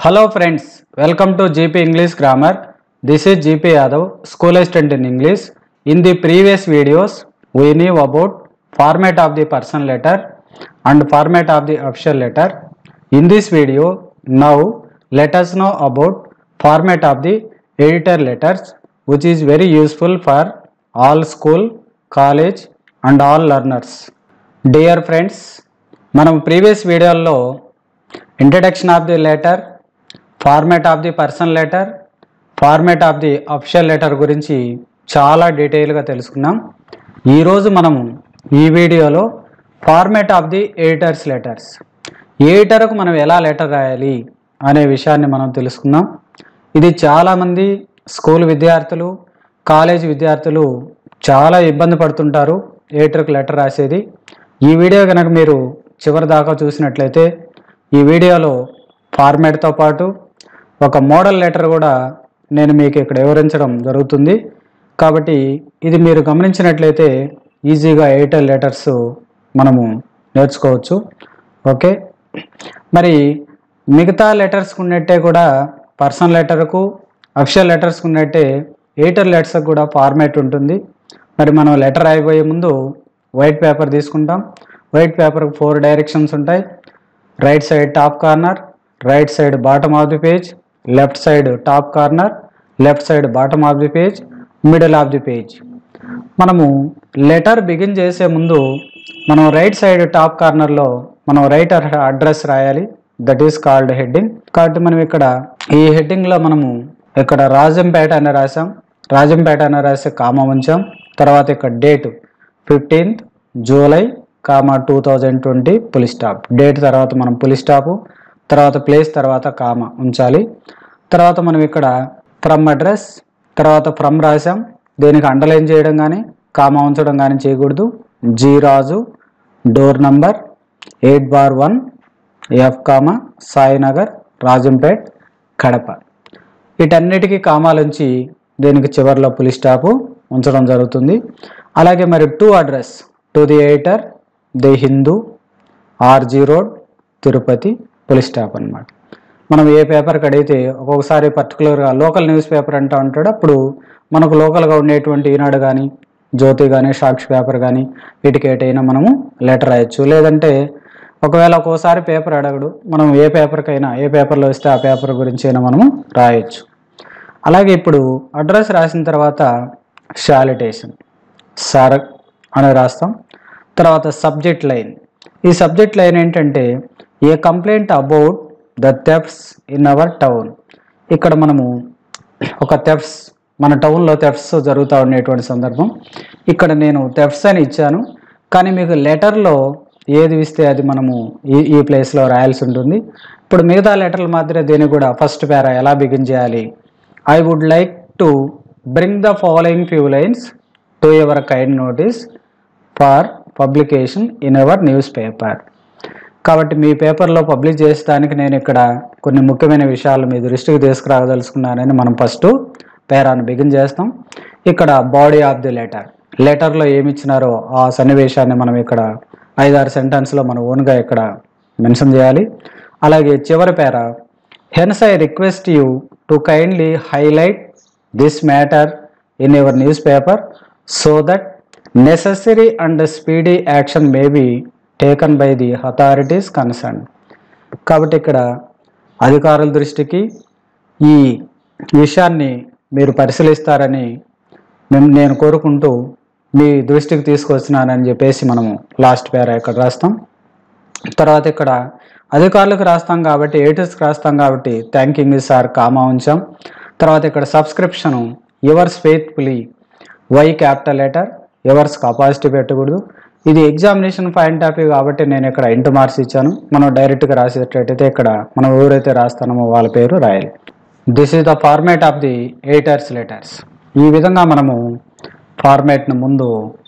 Hello friends, welcome to GP English Grammar. This is GP Yadav, school assistant in English. In the previous videos, we knew about format of the person letter and format of the official letter. In this video, now let us know about format of the editor letters which is very useful for all school, college and all learners. Dear friends, మనం previous వీడియోల్లో introduction of the letter format of the person letter format of the official letter గురించి చాలా డీటెయిల్గా తెలుసుకున్నాం ఈరోజు మనము ఈ వీడియోలో format of the editor's letters ఎడిటర్కు మనం ఎలా లెటర్ రాయాలి అనే విషయాన్ని మనం తెలుసుకుందాం ఇది చాలామంది స్కూల్ విద్యార్థులు కాలేజ్ విద్యార్థులు చాలా ఇబ్బంది పడుతుంటారు ఎడిటర్కి లెటర్ రాసేది ఈ వీడియో కనుక మీరు చివరి దాకా చూసినట్లయితే ఈ వీడియోలో ఫార్మాట్తో పాటు ఒక మోడల్ లెటర్ కూడా నేను మీకు ఇక్కడ వివరించడం జరుగుతుంది కాబట్టి ఇది మీరు గమనించినట్లయితే ఈజీగా ఎయిర్టెల్ లెటర్స్ మనము నేర్చుకోవచ్చు ఓకే మరి మిగతా లెటర్స్కి ఉన్నట్టే కూడా పర్సనల్ లెటర్కు అఫిషియల్ లెటర్స్కి ఉన్నట్టే ఎయిటర్ లెటర్స్కి కూడా ఫార్మాట్ ఉంటుంది మరి మనం లెటర్ అయిపోయే ముందు వైట్ పేపర్ తీసుకుంటాం వైట్ పేపర్కి ఫోర్ డైరెక్షన్స్ ఉంటాయి right side top corner right side bottom of the page left side top corner left side bottom of the page middle of the page మనము లెటర్ బిగిన్ చేసే ముందు మనం రైట్ సైడ్ టాప్ కార్నర్లో మనం right address రాయాలి that is called heading కాబట్టి మనం ఇక్కడ ఈ హెడ్డింగ్లో మనము ఇక్కడ రాజంపేట అని రాసాం రాజంపేట అని రాసి కామ ఉంచాం తర్వాత ఇక్కడ date fifteenth July comma two thousand twenty full stop date తర్వాత మనం పులి స్టాపు తర్వాత ప్లేస్ తర్వాత కామ ఉంచాలి తర్వాత మనం ఇక్కడ ఫ్రమ్ అడ్రస్ తర్వాత ఫ్రమ్ రాసాం దీనికి అండర్లైన్ చేయడం కానీ కామా ఉంచడం కానీ చేయకూడదు G Raju door number eight bar one F comma Sainagar Rajampet Kadapa వీటన్నిటికీ కామాలుంచి దీనికి చివరిలో పులి స్టాపు ఉంచడం జరుగుతుంది అలాగే మరి to address to the editor the Hindu RG road Tirupati full stop అనమాట మనం ఏ పేపర్కి అడిగితే ఒక్కొక్కసారి పర్టికులర్గా లోకల్ న్యూస్ పేపర్ అంటూ ఉంటాడు అప్పుడు మనకు లోకల్గా ఉండేటువంటి ఈనాడు కానీ జ్యోతి కానీ సాక్షి పేపర్ కానీ వీటికి ఏటైనా మనము లెటర్ రాయొచ్చు లేదంటే ఒకవేళ ఒక్కోసారి పేపర్ అడగడు మనం ఏ పేపర్కైనా ఏ పేపర్లో ఇస్తే ఆ పేపర్ గురించి అయినా మనము రాయొచ్చు అలాగే ఇప్పుడు అడ్రస్ రాసిన తర్వాత శాలిటేషన్ సార్ అని రాస్తాం తర్వాత సబ్జెక్ట్ లైన్ ఈ సబ్జెక్ట్ లైన్ ఏంటంటే a complaint about the thefts in our town ఇక్కడ మనము ఒక థెఫ్ట్స్ మన టౌన్లో థెఫ్ట్స్ జరుగుతూ ఉండేటువంటి సందర్భం ఇక్కడ నేను థెఫ్ట్స్ అని ఇచ్చాను కానీ మీకు లెటర్లో ఏది ఇస్తే అది మనము ఈ ఈ ప్లేస్లో రాయాల్సి ఉంటుంది ఇప్పుడు మిగతా లెటర్ల మాదిరే దీనికి కూడా ఫస్ట్ పేరా ఎలా బిగిన్ చేయాలి I would like to bring the following few lines to your kind notice for publication in our newspaper కాబట్టి మీ పేపర్లో పబ్లిష్ చేసడానికి నేను ఇక్కడ కొన్ని ముఖ్యమైన విషయాలు మీ దృష్టికి తీసుకురాగదలుచుకున్నానని మనం ఫస్ట్ పేరాను బిగిన్ చేస్తాం ఇక్కడ బాడీ ఆఫ్ ది లెటర్ లెటర్లో ఏమి ఇచ్చినారో ఆ సన్నివేశాన్ని మనం ఇక్కడ ఐదారు సెంటెన్స్లో మనం ఓన్గా ఇక్కడ మెన్షన్ చేయాలి అలాగే చివరి para hence I request you to kindly highlight this matter in your newspaper so that necessary and speedy action may be taken by the authorities concern కాబట్టి ఇక్కడ అధికారుల దృష్టికి ఈ విషయాన్ని మీరు పరిశీలిస్తారని మేము నేను కోరుకుంటూ మీ దృష్టికి తీసుకొచ్చినానని చెప్పేసి మనము లాస్ట్ పేర ఇక్కడ రాస్తాం తర్వాత ఇక్కడ అధికారులకు రాస్తాం కాబట్టి ఎయిటర్స్కి రాస్తాం కాబట్టి థ్యాంకింగ్ సార్ కామా ఉంచాం తర్వాత ఇక్కడ subscription yours faithfully Y capital letter yours capacity పెట్టకూడదు ఇది ఎగ్జామినేషన్ పాయింట్ ఆఫ్ వ్యూ కాబట్టి నేను ఇక్కడ ఇంటూ మార్క్స్ ఇచ్చాను మనం డైరెక్ట్గా రాసేటట్టయితే ఇక్కడ మనం ఎవరైతే రాస్తామో వాళ్ళ పేరు రాయాలి this is the format of the editor's letters ఈ విధంగా మనము ఫార్మేట్ను ముందు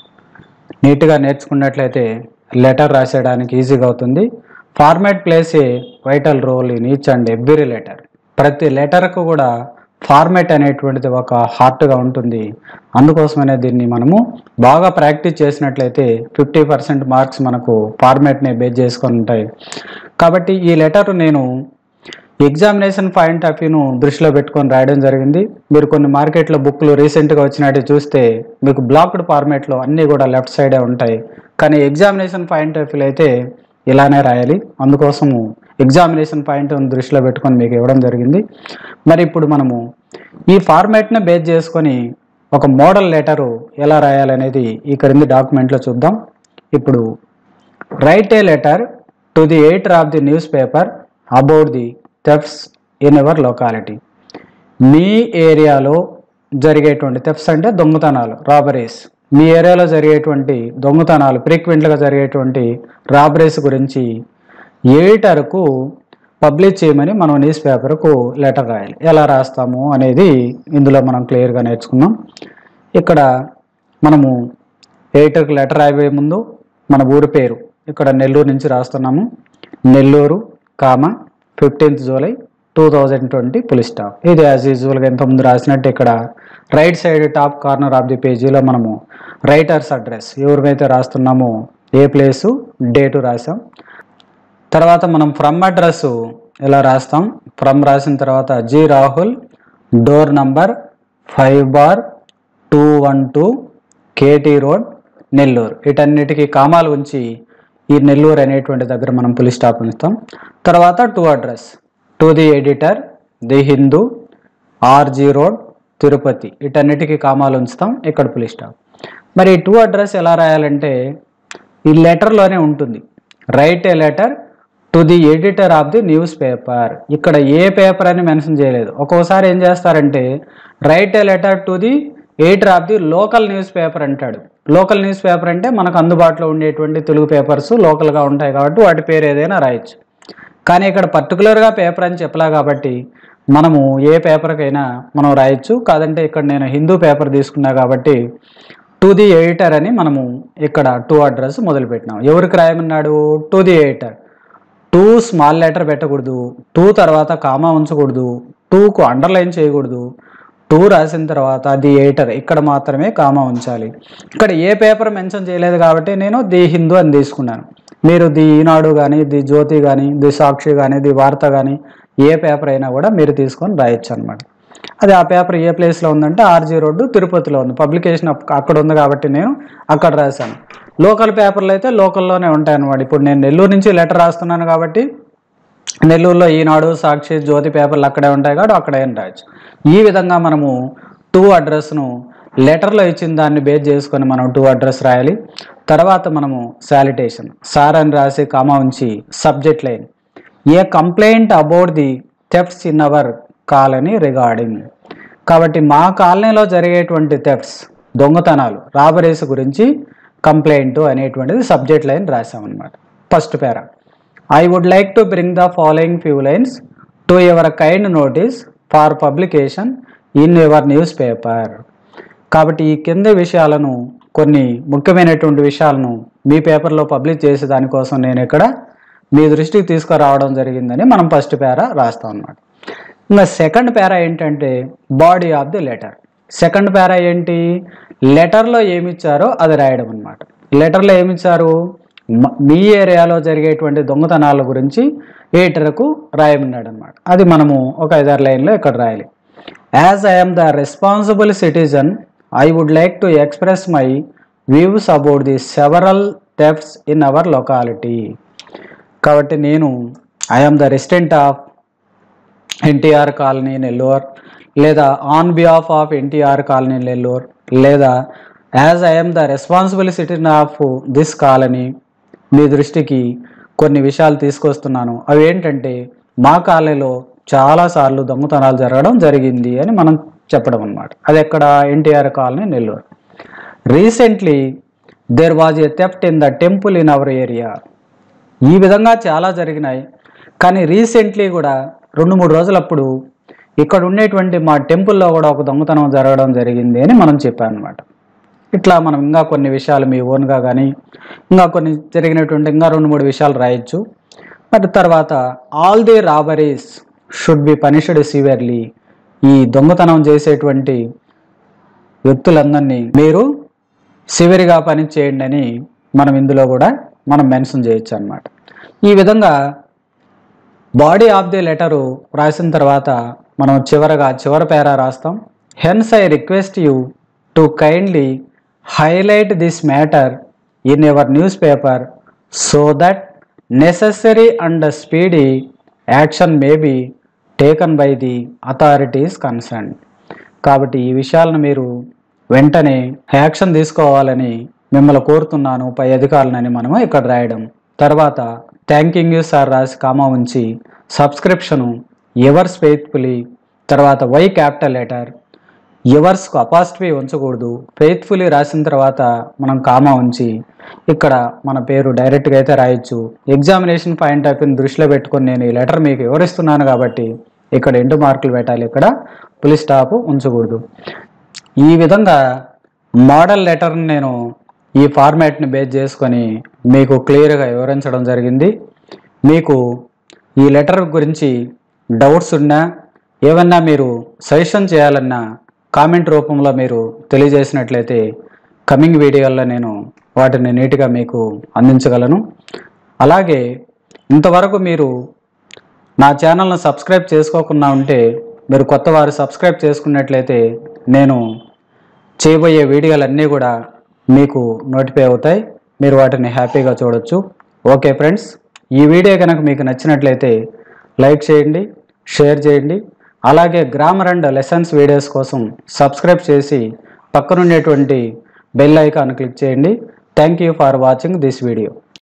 నీట్గా నేర్చుకున్నట్లయితే లెటర్ రాసేయడానికి ఈజీగా అవుతుంది format plays a vital role in each and every letter ప్రతి లెటర్కు కూడా ఫార్మాట్ అనేటువంటిది ఒక హార్ట్గా ఉంటుంది అందుకోసమనే దీన్ని మనము బాగా ప్రాక్టీస్ చేసినట్లయితే ఫిఫ్టీ పర్సెంట్ మార్క్స్ మనకు ఫార్మాట్ని బేస్ చేసుకొని ఉంటాయి కాబట్టి ఈ లెటర్ నేను ఎగ్జామినేషన్ పాయింట్ ఆఫ్ వ్యూను దృష్టిలో పెట్టుకొని రాయడం జరిగింది మీరు కొన్ని మార్కెట్లో బుక్లు రీసెంట్గా వచ్చినట్టు చూస్తే మీకు బ్లాక్డ్ ఫార్మేట్లో అన్నీ కూడా లెఫ్ట్ సైడే ఉంటాయి కానీ ఎగ్జామినేషన్ పాయింట్ ఆఫ్ వ్యూలో అయితే ఇలానే రాయాలి అందుకోసము ఎగ్జామినేషన్ పాయింట్ దృష్టిలో పెట్టుకొని మీకు ఇవ్వడం జరిగింది మరి ఇప్పుడు మనము ఈ ఫార్మాట్ని బేస్ చేసుకొని ఒక మోడల్ లెటరు ఎలా రాయాలనేది ఈ క్రింది డాక్యుమెంట్లో చూద్దాం ఇప్పుడు right a letter to the editor of the newspaper about the thefts in our locality మీ ఏరియాలో జరిగేటువంటి థెఫ్ట్స్ అంటే దొంగతనాలు రాబరీస్ మీ ఏరియాలో జరిగేటువంటి దొంగతనాలు ఫ్రీక్వెంట్గా జరిగేటువంటి రాబరీస్ గురించి ఎడిటర్కు పబ్లిష్ చేయమని మనం న్యూస్ పేపర్కు లెటర్ రాయాలి ఎలా రాస్తాము అనేది ఇందులో మనం క్లియర్గా నేర్చుకున్నాం ఇక్కడ మనము ఎడిటర్కి లెటర్ రాయబోయే ముందు మన ఊరి పేరు ఇక్కడ నెల్లూరు నుంచి రాస్తున్నాము Nellore comma fifteenth July two thousand twenty full stop ఇది యాజ్ యూజువల్గా ఇంతకుముందు రాసినట్టు ఇక్కడ right side top corner of the పేజీలో మనము రైటర్స్ అడ్రస్ ఎవరికైతే రాస్తున్నామో ఏ ప్లేసు డేటు రాసాం తర్వాత మనం ఫ్రమ్ అడ్రస్ ఎలా రాస్తాం ఫ్రమ్ రాసిన తర్వాత G Rahul door number five bar two one two KT road Nellore వీటన్నిటికీ కామాలు ఉంచి ఈ నెల్లూరు అనేటువంటి దగ్గర మనం పులి స్టాప్ ఉంచుతాం తర్వాత to address to the editor the Hindu RG road Tirupati వీటన్నిటికీ కామాలు ఉంచుతాం ఇక్కడ పులి స్టాప్ మరి ఈ టూ అడ్రస్ ఎలా రాయాలంటే ఈ లెటర్లోనే ఉంటుంది right a letter to the editor of the newspaper ఇక్కడ ఏ పేపర్ అని మెన్షన్ చేయలేదు ఒక్కోసారి ఏం చేస్తారంటే right a letter to the editor of the local newspaper అంటాడు లోకల్ న్యూస్ పేపర్ అంటే మనకు అందుబాటులో ఉండేటువంటి తెలుగు పేపర్స్ లోకల్గా ఉంటాయి కాబట్టి వాటి పేరు ఏదైనా రాయొచ్చు కానీ ఇక్కడ పర్టికులర్గా పేపర్ అని చెప్పలా కాబట్టి మనము ఏ పేపర్కైనా మనం రాయొచ్చు కాదంటే ఇక్కడ నేను హిందూ పేపర్ తీసుకున్నా కాబట్టి టు ది ఎడిటర్ అని మనము ఇక్కడ టూ అడ్రస్ మొదలుపెట్టినాం ఎవరికి రాయమన్నాడు to the editor to small letter పెట్టకూడదు టూ తర్వాత కామా ఉంచకూడదు టూకు అండర్లైన్ చేయకూడదు టూ రాసిన తర్వాత ది ఎయిటర్ ఇక్కడ మాత్రమే కామా ఉంచాలి ఇక్కడ ఏ పేపర్ మెన్షన్ చేయలేదు కాబట్టి నేను ది హిందూ అని తీసుకున్నాను మీరు ది ఈనాడు కానీ ది జ్యోతి కానీ ది సాక్షి కానీ ది వార్త కానీ ఏ పేపర్ అయినా కూడా మీరు తీసుకొని రాయొచ్చు అనమాట అది ఆ పేపర్ ఏ ప్లేస్లో ఉందంటే ఆర్జీ రోడ్డు తిరుపతిలో ఉంది పబ్లికేషన్ అప్- అక్కడ ఉంది కాబట్టి నేను అక్కడ రాశాను లోకల్ పేపర్లు అయితే లోకల్లోనే ఉంటాయి అన్నమాట ఇప్పుడు నేను నెల్లూరు నుంచి లెటర్ రాస్తున్నాను కాబట్టి నెల్లూరులో ఈనాడు సాక్షి జ్యోతి పేపర్లు అక్కడే ఉంటాయి కాబట్టి అక్కడే రాయొచ్చు ఈ విధంగా మనము టూ అడ్రస్ను లెటర్లో ఇచ్చిన దాన్ని బేస్ చేసుకొని మనం టూ అడ్రస్ రాయాలి తర్వాత మనము శాలిటేషన్ సార్ అని రాసి కామా ఉంచి subject line a complaint about the thefts in our colony regarding కాబట్టి మా కాలనీలో జరిగేటువంటి థెఫ్ట్స్ దొంగతనాలు రాబరీస్ గురించి కంప్లైంట్ అనేటువంటిది సబ్జెక్ట్ లైన్ రాసామన్నమాట first para I would like to bring the following few lines to your kind notice for publication in your newspaper కాబట్టి ఈ కింద విషయాలను కొన్ని ముఖ్యమైనటువంటి విషయాలను మీ పేపర్లో పబ్లిష్ చేసే దానికోసం నేను ఇక్కడ మీ దృష్టికి తీసుకురావడం జరిగిందని మనం ఫస్ట్ పేరా రాస్తాం అన్నమాట ఇంకా సెకండ్ పేరా ఏంటంటే body of the letter second para ఏంటి లెటర్లో ఏమి ఇచ్చారో అది రాయడం అనమాట లెటర్లో ఏమి ఇచ్చారు మ- మీ ఏరియాలో జరిగేటువంటి దొంగతనాల గురించి ఎడిటర్కు రాయమన్నాడు అనమాట అది మనము ఒక ఐదారు లైన్లో ఇక్కడ రాయాలి as I'm the responsible citizen I would like to express my views about the several thefts in our locality కాబట్టి నేను I'm the resident of NTR colony Nellore లేదా on behalf of NTR colony Nellore లేదా as I'm the responsible citizen of this colony మీ దృష్టికి కొన్ని విషయాలు తీసుకొస్తున్నాను అవి ఏంటంటే మా కాలనీలో చాలాసార్లు దొంగతనాలు జరగడం జరిగింది అని మనం చెప్పడం అనమాట అది ఎక్కడ NTR colony Nellore recently there was a theft in the temple in our area ఈ విధంగా చాలా జరిగినాయి కానీ రీసెంట్లీ కూడా రెండు మూడు రోజులప్పుడు ఇక్కడ ఉండేటువంటి మా టెంపుల్లో కూడా ఒక దొంగతనం జరగడం జరిగింది అని మనం చెప్పాం అనమాట ఇట్లా మనం ఇంకా కొన్ని విషయాలు మీ ఓన్గా కానీ ఇంకా కొన్ని జరిగినటువంటి ఇంకా రెండు మూడు విషయాలు రాయొచ్చు మరి తర్వాత all the robberies should be punished severely ఈ దొంగతనం చేసేటువంటి వ్యక్తులందరినీ మీరు సివియర్గా పని చేయండి అని మనం ఇందులో కూడా మనం మెన్షన్ చేయొచ్చు అన్నమాట ఈ విధంగా బాడీ ఆఫ్ ది లెటరు రాసిన తర్వాత మనం చివరగా చివరి పేరా రాస్తాం hence I request you to kindly highlight this matter in your newspaper so that necessary and speedy action may be taken by the authorities concern కాబట్టి ఈ విషయాలను మీరు వెంటనే యాక్షన్ తీసుకోవాలని మిమ్మల్ని కోరుతున్నాను పై అధికారులని మనము ఇక్కడ రాయడం తర్వాత థ్యాంకింగ్ యూ సార్ రాసి కామా ఉంచి సబ్స్క్రిప్షను ఎవర్స్ ఫెయిత్ఫుల్లీ తర్వాత వై క్యాపిటల్ లెటర్ ఎవర్స్కు అపాస్ట్వి ఉంచకూడదు ఫెయిత్ఫుల్లీ రాసిన తర్వాత మనం కామా ఉంచి ఇక్కడ మన పేరు డైరెక్ట్గా అయితే రాయొచ్చు ఎగ్జామినేషన్ పాయింట్ ఆఫ్ వ్యూని దృష్టిలో పెట్టుకొని నేను ఈ లెటర్ మీకు వివరిస్తున్నాను కాబట్టి ఇక్కడ ఎండు మార్కులు పెట్టాలి ఇక్కడ పులి స్టాప్ ఉంచకూడదు ఈ విధంగా మోడల్ లెటర్ని నేను ఈ ఫార్మాట్ని బేస్ చేసుకొని మీకు క్లియర్గా వివరించడం జరిగింది మీకు ఈ లెటర్ గురించి డౌట్స్ ఉన్నా ఏమన్నా మీరు సజెషన్ చేయాలన్నా కామెంట్ రూపంలో మీరు తెలియజేసినట్లయితే కమింగ్ వీడియోల్లో నేను వాటిని నీట్గా మీకు అందించగలను అలాగే ఇంతవరకు మీరు నా ఛానల్ను సబ్స్క్రైబ్ చేసుకోకుండా ఉంటే మీరు కొత్త వారు సబ్స్క్రైబ్ చేసుకున్నట్లయితే నేను చేయబోయే వీడియోలన్నీ కూడా మీకు నోటిఫై అవుతాయి మీరు వాటిని హ్యాపీగా చూడొచ్చు ఓకే ఫ్రెండ్స్ ఈ వీడియో కనుక మీకు నచ్చినట్లయితే లైక్ చేయండి షేర్ చేయండి అలాగే గ్రామర్ అండ్ లెసన్స్ వీడియోస్ కోసం సబ్స్క్రైబ్ చేసి పక్కనుండేటువంటి బెల్ ఐకాన్ క్లిక్ చేయండి thank you for watching this video